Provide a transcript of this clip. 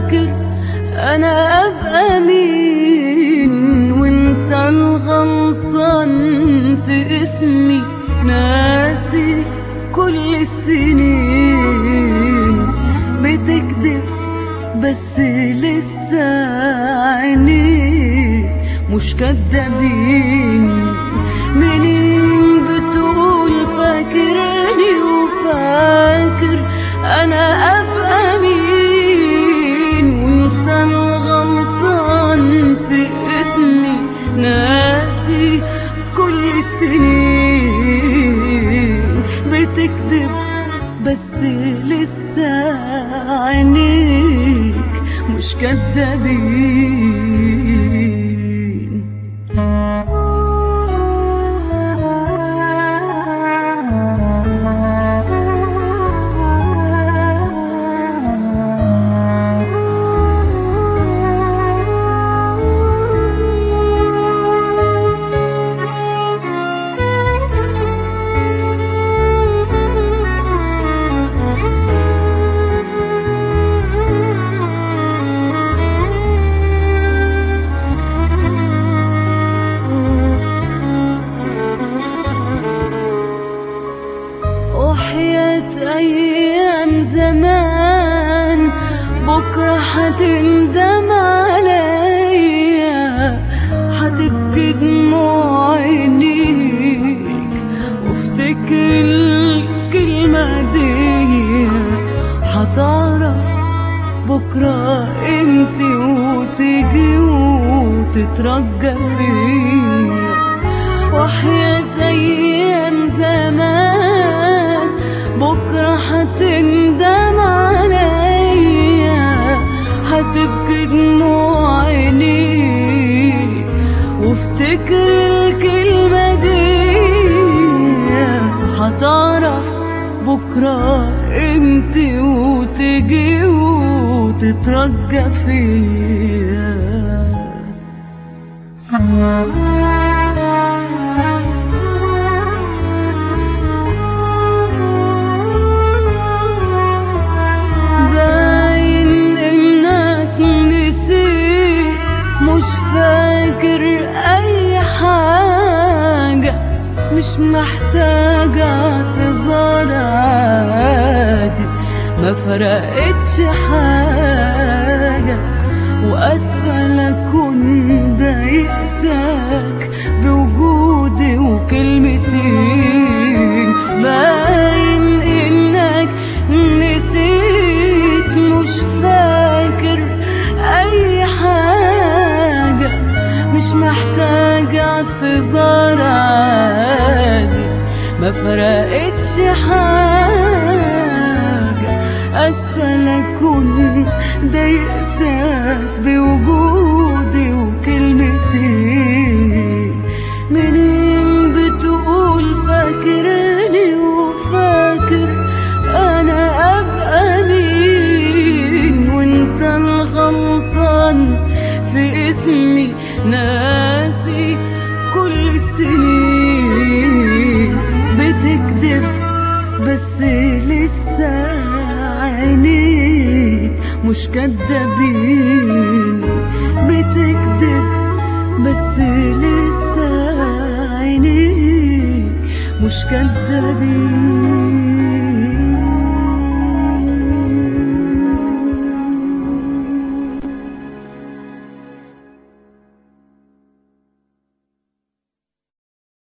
فاكر انا ابقى مين وانت الغلطان في اسمي ناسي كل السنين بتكذب بس لسه عينيك مش كدابين منين بتقول فاكرني وفاكر انا ابقى مين وانت الغلطان في اسمي ناسي كل السنين بتكذب بس لسه عينيك مش كدابين وحياة أيام زمان بكرة هتندم عليا هتبكي دموع عينيك وافتكر الكلمة دي هتعرف بكرة انت وتيجي وتترجى فيا وحياة أيام زمان بكرة هتندم عليا هتبكي دموع عينيك وافتكر الكلمة دي هتعرف بكرة انت وتجي وتترجى فيا باين انك نسيت مش فاكر اي حاجة مش محتاجة اعتذار عادي ما فرقتش حاجة واسفة لكن ضايقتك بوجودي وكلمتين باين انك نسيت مش فاكر اي حاجة مش محتاجة اعتذار عادي ما فرقتش حاجة اسفة لكن ضايقتك بوجودي وكلمتين منين بتقول فاكرني وفاكر انا ابقى مين وانت الغلطان في اسمي ناسي كل السنين بتكذب بس لسه عينيك مش كدابين بتكذب بس لسه عينيك مش كدابين